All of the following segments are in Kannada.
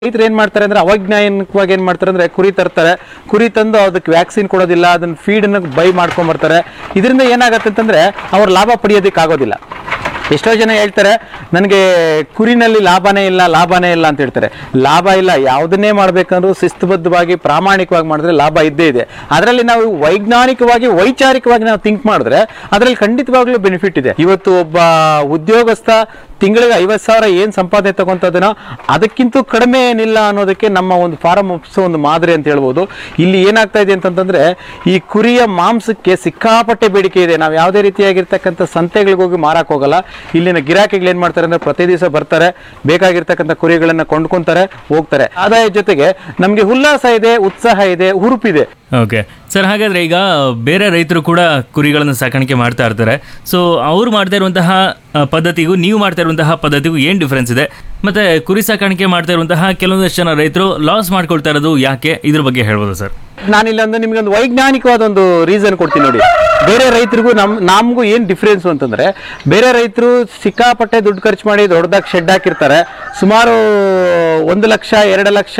ರೈತರು ಏನ್ ಮಾಡ್ತಾರೆ ಅಂದ್ರೆ ಅವೈಜ್ಞಾನಿಕವಾಗಿ ಏನ್ ಮಾಡ್ತಾರೆ ಅಂದ್ರೆ ಕುರಿ ತರ್ತಾರೆ ಕುರಿ ತಂದು ಅದಕ್ಕೆ ವ್ಯಾಕ್ಸಿನ್ ಕೊಡೋದಿಲ್ಲ ಅದನ್ನ ಫೀಡ್ ಬೈ ಮಾಡ್ಕೊಂಡ್ ಬರ್ತಾರೆ ಇದರಿಂದ ಏನಾಗತ್ತೆ ಅಂತಂದ್ರೆ ಅವ್ರು ಲಾಭ ಪಡೆಯೋದಕ್ಕೆ ಆಗೋದಿಲ್ಲ ಎಷ್ಟೋ ಜನ ಹೇಳ್ತಾರೆ ನನಗೆ ಕುರಿನಲ್ಲಿ ಲಾಭನೇ ಇಲ್ಲ ಲಾಭನೇ ಇಲ್ಲ ಅಂತ ಹೇಳ್ತಾರೆ ಲಾಭ ಇಲ್ಲ ಯಾವುದನ್ನೇ ಮಾಡ್ಬೇಕಂದ್ರೂ ಶಿಸ್ತುಬದ್ಧವಾಗಿ ಪ್ರಾಮಾಣಿಕವಾಗಿ ಮಾಡಿದ್ರೆ ಲಾಭ ಇದ್ದೇ ಇದೆ ಅದರಲ್ಲಿ ನಾವು ವೈಜ್ಞಾನಿಕವಾಗಿ ವೈಚಾರಿಕವಾಗಿ ನಾವು ಥಿಂಕ್ ಮಾಡಿದ್ರೆ ಅದರಲ್ಲಿ ಖಂಡಿತವಾಗ್ಲೂ ಬೆನಿಫಿಟ್ ಇದೆ ಇವತ್ತು ಒಬ್ಬ ಉದ್ಯೋಗಸ್ಥ ತಿಂಗಳಿಗೆ ಐವತ್ತು ಸಾವಿರ ಏನು ಸಂಪಾದನೆ ತಗೊಂತದನೋ ಅದಕ್ಕಿಂತ ಕಡಿಮೆ ಏನಿಲ್ಲ ಅನ್ನೋದಕ್ಕೆ ನಮ್ಮ ಒಂದು ಫಾರಂ ಆಫ್ಸ್ ಒಂದು ಮಾದರಿ ಅಂತ ಹೇಳ್ಬೋದು ಇಲ್ಲಿ ಏನಾಗ್ತಾ ಇದೆ ಅಂತಂತಂದ್ರೆ ಈ ಕುರಿಯ ಮಾಂಸಕ್ಕೆ ಸಿಕ್ಕಾಪಟ್ಟೆ ಬೇಡಿಕೆ ಇದೆ ನಾವು ಯಾವುದೇ ರೀತಿಯಾಗಿರ್ತಕ್ಕಂಥ ಸಂತೆಗಳಿಗೆ ಹೋಗಿ ಮಾರಕ್ ಹೋಗಲ್ಲ ಇಲ್ಲಿನ ಗಿರಾಕಿಗಳು ಏನ್ ಮಾಡ್ತಾರೆ ಅಂದ್ರೆ ಪ್ರತಿ ದಿವಸ ಬರ್ತಾರೆ ಬೇಕಾಗಿರ್ತಕ್ಕಂಥ ಕುರಿಗಳನ್ನ ಕೊಂಡ್ಕೊಂತಾರೆ ಹೋಗ್ತಾರೆ ಆದಾಯ ಜೊತೆಗೆ ನಮಗೆ ಉಲ್ಲಾಸ ಇದೆ ಉತ್ಸಾಹ ಇದೆ ಹುರುಪಿದೆ ಓಕೆ ಸರ್ ಹಾಗಾದ್ರೆ ಈಗ ಬೇರೆ ರೈತರು ಕೂಡ ಕುರಿಗಳನ್ನು ಸಾಕಾಣಿಕೆ ಮಾಡ್ತಾ ಇರ್ತಾರೆ ಸೊ ಅವ್ರು ಮಾಡ್ತಾ ಇರುವಂತಹ ಆ, ಪದ್ಧತಿಗೂ ನೀವು ಮಾಡ್ತಾ ಇರುವಂತಹ ಪದ್ಧತಿಗೂ ಏನು ಡಿಫ್ರೆನ್ಸ್ ಇದೆ ಮತ್ತೆ ಕುರಿ ಸಾಕಾಣಿಕೆ ಮಾಡ್ತಾ ಇರುವಂತಹ ಕೆಲವೊಂದಷ್ಟು ಜನ ರೈತರು ಲಾಸ್ ಮಾಡ್ಕೊಳ್ತಾ ಇರೋದು ಯಾಕೆ ಇದ್ರ ಬಗ್ಗೆ ಹೇಳ್ಬೋದು ಸರ್ ನಾನಿಲ್ಲಿ ಒಂದು ನಿಮ್ಗೆ ಒಂದು ವೈಜ್ಞಾನಿಕವಾದ ಒಂದು ರೀಸನ್ ಕೊಡ್ತೀನಿ ನೋಡಿ ಬೇರೆ ರೈತರಿಗೂ ನಮ್ ನಮಗೂ ಏನು ಡಿಫ್ರೆನ್ಸ್ ಅಂತಂದ್ರೆ ಬೇರೆ ರೈತರು ಸಿಕ್ಕಾಪಟ್ಟೆ ದುಡ್ಡು ಖರ್ಚು ಮಾಡಿ ದೊಡ್ಡದಾಗಿ ಶೆಡ್ ಹಾಕಿರ್ತಾರೆ ಸುಮಾರು ಒಂದು ಲಕ್ಷ ಎರಡು ಲಕ್ಷ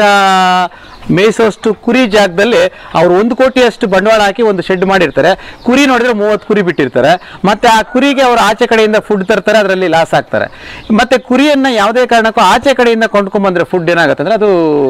ಮೇಯಿಸೋಷ್ಟು ಕುರಿ ಜಾಗದಲ್ಲಿ ಅವ್ರು ಒಂದು ಕೋಟಿಯಷ್ಟು ಬಂಡವಾಳ ಹಾಕಿ ಒಂದು ಶೆಡ್ ಮಾಡಿರ್ತಾರೆ ಕುರಿ ನೋಡಿದ್ರೆ ಮೂವತ್ತು ಕುರಿ ಬಿಟ್ಟಿರ್ತಾರೆ ಮತ್ತೆ ಆ ಕುರಿಗೆ ಅವರು ಆಚೆ ಕಡೆಯಿಂದ ಫುಡ್ ತರ್ತಾರೆ ಅದರಲ್ಲಿ ಲಾಸ್ ಆಗ್ತಾರೆ ಮತ್ತೆ ಕುರಿಯನ್ನ ಯಾವುದೇ ಕಾರಣಕ್ಕೂ ಆಚೆ ಕಡೆಯಿಂದ ಕೊಂಡ್ಕೊಂಬಂದ್ರೆ ಫುಡ್ ಏನಾಗುತ್ತೆ ಅಂದ್ರೆ ಅದು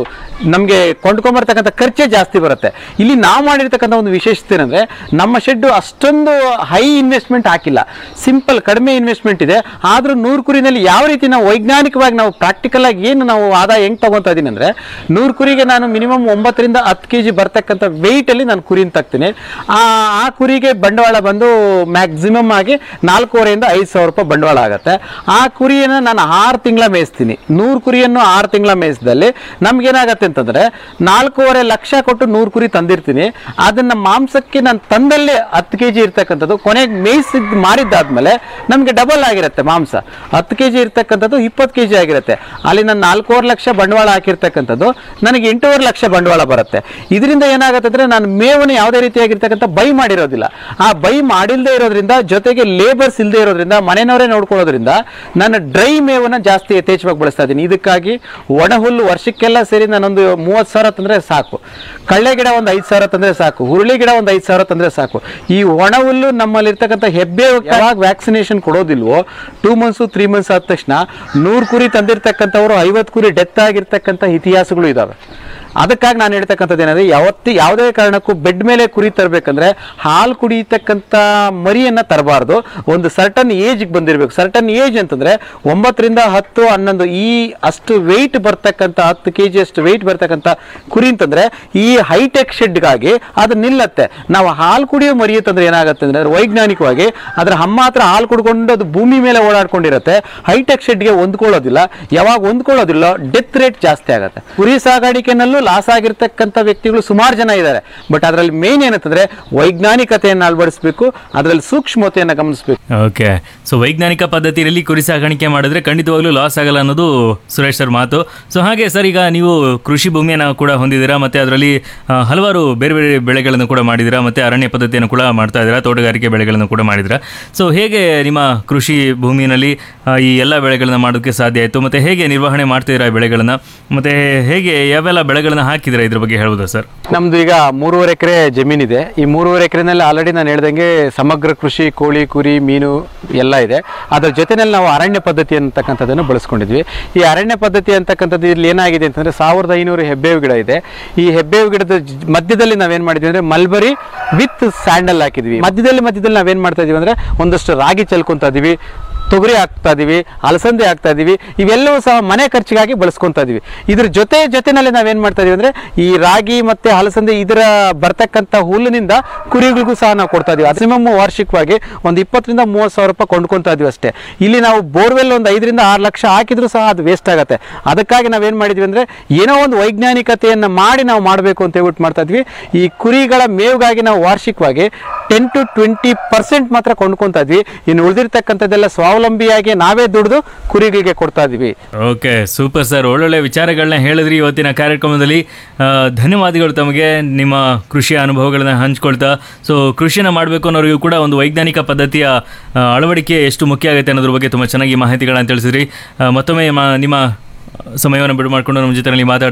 ನಮಗೆ ಕೊಂಡ್ಕೊಂಬರ್ತಕ್ಕಂಥ ಖರ್ಚೇ ಜಾಸ್ತಿ ಬರುತ್ತೆ ಇಲ್ಲಿ ನಾವು ಮಾಡಿರ್ತಕ್ಕಂಥ ಒಂದು ವಿಶೇಷತೆ ಏನಂದ್ರೆ ನಮ್ಮ ಶೆಡ್ ಅಷ್ಟೊಂದು ಹೈ ಇನ್ವೆಸ್ಟ್ಮೆಂಟ್ ಹಾಕಿಲ್ಲ ಸಿಂಪಲ್ ಕಡಿಮೆ ಇನ್ವೆಸ್ಟ್ಮೆಂಟ್ ಇದೆ ಆದ್ರೂ ನೂರು ಕುರಿನಲ್ಲಿ ಯಾವ ರೀತಿ ನಾವು ವೈಜ್ಞಾನಿಕವಾಗಿ ನಾವು ಪ್ರಾಕ್ಟಿಕಲ್ ಆಗಿ ಏನು ನಾವು ಆದಾಯ ಹೆಂಗ್ ತಗೊಂತಾ ಇದೀನಿ ಅಂದ್ರೆ ನೂರು ಕುರಿಗೆ ನಾನು ಮಿನಿಮಮ್ ಒಂಬತ್ತರಿಂದ ಹತ್ತು ಕೆ ಜಿ ಬರ್ತಕ್ಕಂಥ weight ಅಲ್ಲಿ ನಾನು ಕುರಿನ ತಗ್ತೀನಿ ಆ ಆ ಕುರಿಗೆ ಬಂಡವಾಳ ಬಂದು ಮ್ಯಾಕ್ಸಿಮಮ್ ಆಗಿ ನಾಲ್ಕೂವರೆಯಿಂದ ಐದು ಸಾವಿರ ರೂಪಾಯಿ ಬಂಡವಾಳ ಆಗುತ್ತೆ ಆ ಕುರಿಯನ್ನು ನಾನು ಆರು ತಿಂಗಳ ಮೇಯಿಸ್ತೀನಿ ನೂರು ಕುರಿಯನ್ನು ಆರು ತಿಂಗಳ ಮೇಯಿಸಿದಲ್ಲಿ ನಮ್ಗೇನಾಗತ್ತೆ ಅಂತಂದ್ರೆ ನಾಲ್ಕೂವರೆ ಲಕ್ಷ ಕೊಟ್ಟು ನೂರು ಕುರಿ ತಂದಿರ್ತೀನಿ ಅದನ್ನ ಮಾಂಸಕ್ಕೆ ನಾನು ತಂದಲ್ಲೇ ಹತ್ತು ಕೆ ಜಿ ಇರ್ತಕ್ಕಂಥದ್ದು ಕೊನೆಗೆ ಮೇಯಿಸಿದ್ ಮಾರಿದ್ದಾದ್ಮೇಲೆ ನಮಗೆ ಡಬಲ್ ಆಗಿರುತ್ತೆ ಮಾಂಸ ಹತ್ತು ಕೆ ಜಿ ಇರ್ತಕ್ಕಂಥದ್ದು ಇಪ್ಪತ್ತು ಕೆ ಜಿ ಆಗಿರುತ್ತೆ ಅಲ್ಲಿ ನಾನು ನಾಲ್ಕೂವರೆ ಲಕ್ಷ ಬಂಡವಾಳ ಹಾಕಿರ್ತಕ್ಕಂಥದ್ದು ನನಗೆ ಎಂಟೂವರೆ ಲಕ್ಷ ಬಂಡವಾಳ ಬರುತ್ತೆ ಇದರಿಂದ ಏನಾಗುತ್ತೆ ಅಂದ್ರೆ ನಾನು ಮೇವನ್ನು ಯಾವುದೇ ರೀತಿಯಾಗಿರ್ತಕ್ಕಂಥ ಬೈ ಮಾಡಿರೋದಿಲ್ಲ ಆ ಬೈ ಮಾಡಿಲ್ಲದೆ ಇರೋದ್ರಿಂದ ಜೊತೆಗೆ ಲೇಬರ್ಸ್ ಇಲ್ಲದೆ ಇರೋದ್ರಿಂದ ಮನೆಯವರೇ ನೋಡ್ಕೊಳ್ಳೋದ್ರಿಂದ ನಾನು ಡ್ರೈ ಮೇವನ್ನ ಜಾಸ್ತಿ ಯಥೇಚ್ಛವಾಗಿ ಬಳಸ್ತಾ ಇದ್ದೀನಿ ಇದಕ್ಕಾಗಿ ಒಣ ಹುಲ್ಲು ವರ್ಷಕ್ಕೆಲ್ಲ ಸೇರಿ ನಾನೊಂದು ಮೂವತ್ತು ಸಾವಿರ ತಂದ್ರೆ ಸಾಕು ಕಳ್ಳೆ ಗಿಡ ಒಂದು ಐದು ಸಾವಿರ ತಂದ್ರೆ ಸಾಕು ಹುರುಳಿ ಗಿಡ ಒಂದು ಐದು ಸಾವಿರ ತಂದ್ರೆ ಸಾಕು ಈ ಒಣ ಹುಲ್ಲು ನಮ್ಮಲ್ಲಿರ್ತಕ್ಕಂಥ ಹೆಬ್ಬೆ ಯಾವಾಗ ವ್ಯಾಕ್ಸಿನೇಷನ್ ಕೊಡೋದಿಲ್ವೋ ಟೂ ಮಂತ್ಸು ತ್ರೀ ಮಂತ್ಸ್ ಆದ ತಕ್ಷಣ ನೂರು ಕುರಿ ತಂದಿರ್ತಕ್ಕಂಥವ್ರು ಐವತ್ತು ಕುರಿ ಡೆತ್ ಆಗಿರ್ತಕ್ಕಂಥ ಇತಿಹಾಸಗಳು ಇದಾವೆ ಅದಕ್ಕಾಗಿ ನಾನು ಹೇಳ್ತಕ್ಕಂಥದ್ದು ಏನಂದ್ರೆ ಯಾವತ್ತಿ ಯಾವುದೇ ಕಾರಣಕ್ಕೂ ಬೆಡ್ ಮೇಲೆ ಕುರಿ ತರಬೇಕಂದ್ರೆ ಹಾಲು ಕುಡಿಯತಕ್ಕಂಥ ಮರಿಯನ್ನ ತರಬಾರ್ದು ಒಂದು ಸರ್ಟನ್ ಏಜ್ಗೆ ಬಂದಿರಬೇಕು ಸರ್ಟನ್ ಏಜ್ ಅಂತಂದ್ರೆ ಒಂಬತ್ತರಿಂದ ಹತ್ತು ಹನ್ನೊಂದು ಈ ಅಷ್ಟು ವೆಯ್ಟ್ ಬರ್ತಕ್ಕಂಥ ಹತ್ತು ಕೆ ಜಿ ಅಷ್ಟು ವೆಯ್ಟ್ ಬರ್ತಕ್ಕಂಥ ಕುರಿ ಅಂತಂದ್ರೆ ಈ ಹೈಟೆಕ್ ಶೆಡ್ಗಾಗಿ ಅದು ನಿಲ್ಲತ್ತೆ ನಾವು ಹಾಲು ಕುಡಿಯೋ ಮರಿ ಅಂತಂದ್ರೆ ಏನಾಗುತ್ತೆ ಅಂದ್ರೆ ವೈಜ್ಞಾನಿಕವಾಗಿ ಅದರ ಅಮ್ಮ ಹತ್ರ ಹಾಲು ಕುಡ್ಕೊಂಡು ಅದು ಭೂಮಿ ಮೇಲೆ ಓಡಾಡ್ಕೊಂಡಿರುತ್ತೆ ಹೈಟೆಕ್ ಶೆಡ್ಗೆ ಹೊಂದ್ಕೊಳ್ಳೋದಿಲ್ಲ ಯಾವಾಗ ಹೊಂದ್ಕೊಳ್ಳೋದಿಲ್ಲ ಡೆತ್ ರೇಟ್ ಜಾಸ್ತಿ ಆಗುತ್ತೆ ಕುರಿ ಸಾಗಾಣಿಕೆನಲ್ಲೂ ಲಾಸ್ ಆಗಿರ್ತಕ್ಕಂಥ ವ್ಯಕ್ತಿಗಳು ಸುಮಾರು ಜನ ಇದ್ದಾರೆ ಬಟ್ ಅದರಲ್ಲಿ ಮೇನ್ ಏನಂತಂದ್ರೆ ವೈಜ್ಞಾನಿಕತೆಯನ್ನು ಅಳವಡಿಸಬೇಕು ಅದರಲ್ಲಿ ಸೂಕ್ಷ್ಮತೆಯನ್ನು ಗಮನಿಸಬೇಕು ಓಕೆ ಸೊ ವೈಜ್ಞಾನಿಕ ಪದ್ಧತಿಯಲ್ಲಿ ಕುರಿ ಸಾಕಾಣಿಕೆ ಮಾಡಿದ್ರೆ ಖಂಡಿತವಾಗ್ಲೂ ಲಾಸ್ ಆಗಲ್ಲ ಅನ್ನೋದು ಸುರೇಶ್ ಸರ್ ಮಾತು ಸೊ ಹಾಗೆ ಸರ್ ಈಗ ನೀವು ಕೃಷಿ ಭೂಮಿಯನ್ನು ಕೂಡ ಹೊಂದಿದ್ದೀರಾ ಮತ್ತೆ ಅದರಲ್ಲಿ ಆ, ಹಲವಾರು ಬೇರೆ ಬೇರೆ ಬೆಳೆಗಳನ್ನು ಕೂಡ ಮಾಡಿದ್ದೀರಾ ಮತ್ತೆ ಅರಣ್ಯ ಪದ್ಧತಿಯನ್ನು ಕೂಡ ಮಾಡ್ತಾ ಇದ್ದೀರಾ ತೋಟಗಾರಿಕೆ ಬೆಳೆಗಳನ್ನು ಕೂಡ ಮಾಡಿದ್ದೀರಾ ಸೊ ಹೇಗೆ ನಿಮ್ಮ ಕೃಷಿ ಭೂಮಿಯಲ್ಲಿ ಆ, ಈ ಎಲ್ಲ ಬೆಳೆಗಳನ್ನ ಮಾಡೋಕ್ಕೆ ಸಾಧ್ಯ ಆಯಿತು ಮತ್ತೆ ಹೇಗೆ ನಿರ್ವಹಣೆ ಮಾಡ್ತಿದ್ದೀರಾ ಈ ಬೆಳೆಗಳನ್ನ ಮತ್ತೆ ಹೇಗೆ ಯಾವೆಲ್ಲ ಬೆಳೆಗಳನ್ನ ಹಾಕಿದ್ದೀರಾ ಇದ್ರ ಬಗ್ಗೆ ಹೇಳ್ಬೋದಾ ಸರ್ ನಮ್ದು ಈಗ ಮೂರುವರೆ ಎಕರೆ ಜಮೀನಿದೆ ಈ ಮೂರುವರೆ ಎಕರೆನಲ್ಲಿ ಆಲ್ರೆಡಿ ನಾನು ಹೇಳ್ದಂಗೆ ಸಮಗ್ರ ಕೃಷಿ ಕೋಳಿ ಕುರಿ ಮೀನು ಎಲ್ಲ ಇದೆ ಅದರ ಜೊತೆನಲ್ಲಿ ನಾವು ಅರಣ್ಯ ಪದ್ಧತಿ ಅಂತಕ್ಕಂಥದ್ದನ್ನು ಬಳಸ್ಕೊಂಡಿದ್ವಿ ಈ ಅರಣ್ಯ ಪದ್ಧತಿ ಅಂತಕ್ಕಂಥದ್ದು ಇಲ್ಲಿ ಏನಾಗಿದೆ ಅಂತಂದ್ರೆ ಸಾವಿರದ ಐನೂರು ಹೆಬ್ಬೇವು ಗಿಡ ಇದೆ ಈ ಹೆಬ್ಬೇವು ಗಿಡದ ಜ್- ಮಧ್ಯದಲ್ಲಿ ನಾವೇನ್ ಮಾಡಿದ್ವಿ ಅಂದ್ರೆ ಮಲ್ಬರಿ ವಿತ್ ಸ್ಯಾಂಡಲ್ ಹಾಕಿದ್ವಿ ಮಧ್ಯದಲ್ಲಿ ಮಧ್ಯದಲ್ಲಿ ನಾವೇನ್ ಮಾಡ್ತಾ ಇದೀವಿ ಅಂದ್ರೆ ಒಂದಷ್ಟು ರಾಗಿ ಚೆಲ್ಕೊಂತ ಇದೀವಿ ತೊಗರಿ ಹಾಕ್ತಾ ಇದೀವಿ ಅಲಸಂದೆ ಹಾಕ್ತಾ ಇದೀವಿ ಇವೆಲ್ಲವೂ ಸಹ ಮನೆ ಖರ್ಚಿಗಾಗಿ ಬಳಸ್ಕೊಂತ ಇದೀವಿ ಇದ್ರ ಜೊತೆ ಜೊತೆನಲ್ಲಿ ನಾವೇನ್ ಮಾಡ್ತಾ ಇದೀವಿ ಅಂದ್ರೆ ಈ ರಾಗಿ ಮತ್ತೆ ಅಲಸಂದೆ ಇದರ ಬರ್ತಕ್ಕಂಥ ಹುಲ್ಲಿನಿಂದ ಕುರಿಗಳಿಗೂ ಸಹ ನಾವು ಕೊಡ್ತಾ ಇದೀವಿ ಮ್ಯಾಕ್ಸಿಮಮ್ ವಾರ್ಷಿಕವಾಗಿ ಒಂದು ಇಪ್ಪತ್ತರಿಂದ ಮೂವತ್ತು ಸಾವಿರ ರೂಪಾಯಿ ಕೊಂಡ್ಕೊಂತ ಇದೀವಿ ಅಷ್ಟೇ ಇಲ್ಲಿ ನಾವು ಬೋರ್ವೆಲ್ ಒಂದು ಐದರಿಂದ ಆರು ಲಕ್ಷ ಹಾಕಿದ್ರು ಸಹ ಅದು ವೇಸ್ಟ್ ಆಗುತ್ತೆ ಅದಕ್ಕಾಗಿ ನಾವೇನ್ ಮಾಡಿದ್ವಿ ಅಂದ್ರೆ ಏನೋ ಒಂದು ವೈಜ್ಞಾನಿಕತೆಯನ್ನ ಮಾಡಿ ನಾವು ಮಾಡಬೇಕು ಅಂತ ಹೇಳ್ಬಿಟ್ಟು ಮಾಡ್ತಾ ಇದ್ವಿ ಈ ಕುರಿಗಳ ಮೇವಿಗಾಗಿ ನಾವು ವಾರ್ಷಿಕವಾಗಿ ಟೆನ್ ಟು ಟ್ವೆಂಟಿ ಪರ್ಸೆಂಟ್ ಮಾತ್ರ ಕೊಂಡ್ಕೊಂತ ಇದ್ವಿ ಇನ್ನು ಉಳಿದಿರ್ತಕ್ಕಂಥದ್ದೆಲ್ಲ ಸ್ವಾವಲಂಬಿಯಾಗಿ ನಾವೇ ದುಡಿದು ಕುರಿಗಳಿಗೆ ಕೊಡ್ತಾ ಇದೀವಿ ಓಕೆ ಸೂಪರ್ ಸರ್ ಒಳ್ಳೊಳ್ಳೆ ವಿಚಾರಗಳನ್ನ ಹೇಳಿದ್ರಿ ಇವತ್ತಿನ ಕಾರ್ಯಕ್ರಮದಲ್ಲಿ ಆ, ಧನ್ಯವಾದಗಳು ತಮಗೆ ನಿಮ್ಮ ಕೃಷಿಯ ಅನುಭವಗಳನ್ನ ಹಂಚ್ಕೊಳ್ತಾ ಸೊ ಕೃಷಿನ ಮಾಡಬೇಕು ಅನ್ನೋರಿಗೂ ಕೂಡ ಒಂದು ವೈಜ್ಞಾನಿಕ ಪದ್ಧತಿಯ ಆ, ಅಳವಡಿಕೆ ಎಷ್ಟು ಮುಖ್ಯ ಆಗುತ್ತೆ ಅನ್ನೋದ್ರ ಬಗ್ಗೆ ತುಂಬ ಚೆನ್ನಾಗಿ ಮಾಹಿತಿಗಳನ್ನ ತಿಳಿಸಿದ್ರಿ ಆ, ಮತ್ತೊಮ್ಮೆ ಮ- ನಿಮ್ಮ ಸಮಯವನ್ನು ಬಿಡು ಮಾಡಿಕೊಂಡು ನಮ್ಮ ಜೊತೆಯಲ್ಲಿ ಮಾತಾಡ್ತಾ